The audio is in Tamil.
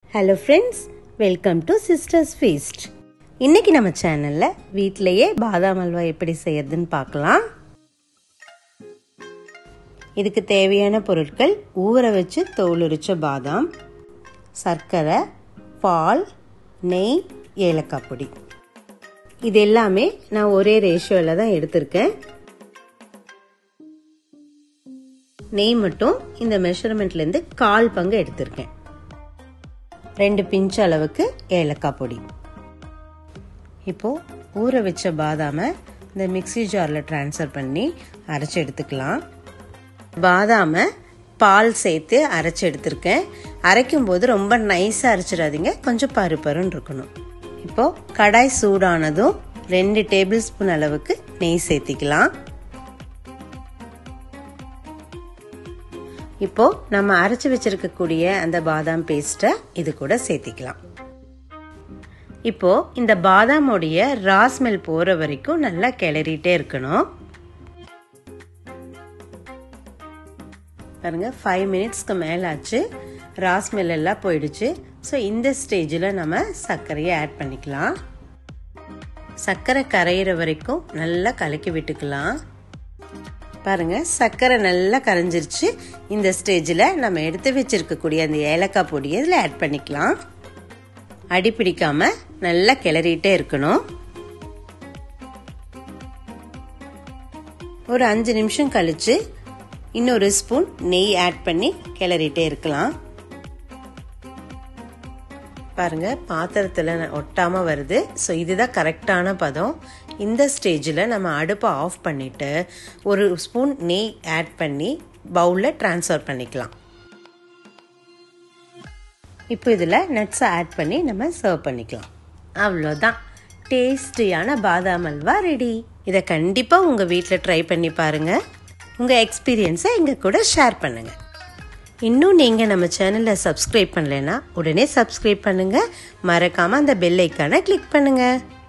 hello friends welcome to sisters feast இன்னைக்கு நம்ம சேனலில் வீட்டிலையே பாதாம் அல்வா எப்படி செய்யறதுன்னு பார்க்கலாம் இதுக்கு தேவையான பொருட்கள் ஊற வச்சு தோல் உரிச்ச பாதாம் சர்க்கரை பால் நெய் ஏலக்காய் பொடி இது எல்லாமே நான் ஒரே ரேஷியோவில் தான் எடுத்திருக்கேன் நெய் மட்டும் இந்த மெஷர்மெண்ட்லேருந்து கால் பங்கு எடுத்திருக்கேன் ரெண்டு பிஞ்ச் அளவுக்கு ஏலக்காய் பொடி இப்போ ஊற வச்ச பாதாமை இந்த மிக்சி ஜாரில் ட்ரான்ஸ்ஃபர் பண்ணி அரைச்சி எடுத்துக்கலாம் பாதாமை பால் சேர்த்து அரைச்சி எடுத்திருக்கேன் அரைக்கும் போது ரொம்ப நைஸாக அரைச்சிடாதீங்க கொஞ்சம் பருப்பருன்னு இருக்கணும் இப்போ கடாய் சூடானதும் ரெண்டு டேபிள் ஸ்பூன் அளவுக்கு நெய் சேர்த்திக்கலாம் இப்போ நம்ம அரைச்சி வச்சிருக்கக்கூடிய அந்த பாதாம் பேஸ்ட்டை இது கூட சேர்த்திக்கலாம் இப்போ இந்த பாதாமுடைய ரா ஸ்மெல் போற வரைக்கும் நல்லா கிளறிட்டே இருக்கணும் பாருங்க ஃபைவ் மினிட்ஸ்க்கு மேல ஆச்சு ரா ஸ்மெல் எல்லாம் போயிடுச்சு ஸோ இந்த ஸ்டேஜில் நம்ம சர்க்கரையை ஆட் பண்ணிக்கலாம் சர்க்கரை கரையிற வரைக்கும் நல்லா கலக்கி விட்டுக்கலாம் பாருங்க சர்க்கரை நல்லா கரைஞ்சிருச்சு இந்த ஸ்டேஜில் நம்ம எடுத்து வச்சிருக்கக்கூடிய அந்த ஏலக்காய் பொடியை இதில் ஆட் பண்ணிக்கலாம் அடி பிடிக்காம நல்லா கிளறிட்டே இருக்கணும் ஒரு அஞ்சு நிமிஷம் கழிச்சு இன்னொரு ஸ்பூன் நெய் ஆட் பண்ணி கிளறிட்டே இருக்கலாம் பாருங்க பாத்திரத்தில் ஒட்டாம வருது ஸோ இதுதான் கரெக்டான பதம் இந்த ஸ்டேஜில் நம்ம அடுப்பை ஆஃப் பண்ணிட்டு ஒரு ஸ்பூன் நெய் ஆட் பண்ணி பவுலில் ட்ரான்ஸ்ஃபர் பண்ணிக்கலாம் இப்போ இதில் நட்ஸை ஆட் பண்ணி நம்ம சர்வ் பண்ணிக்கலாம் அவ்வளோதான் டேஸ்டியான பாதாம் அல்வா ரெடி இதை கண்டிப்பாக உங்கள் வீட்டில் ட்ரை பண்ணி பாருங்கள் உங்கள் எக்ஸ்பீரியன்ஸை எங்கள் கூட ஷேர் பண்ணுங்கள் இன்னும் நீங்கள் நம்ம சேனலை சப்ஸ்கிரைப் பண்ணலைன்னா உடனே சப்ஸ்கிரைப் பண்ணுங்கள் மறக்காமல் அந்த பெல் ஐக்கானை கிளிக் பண்ணுங்கள்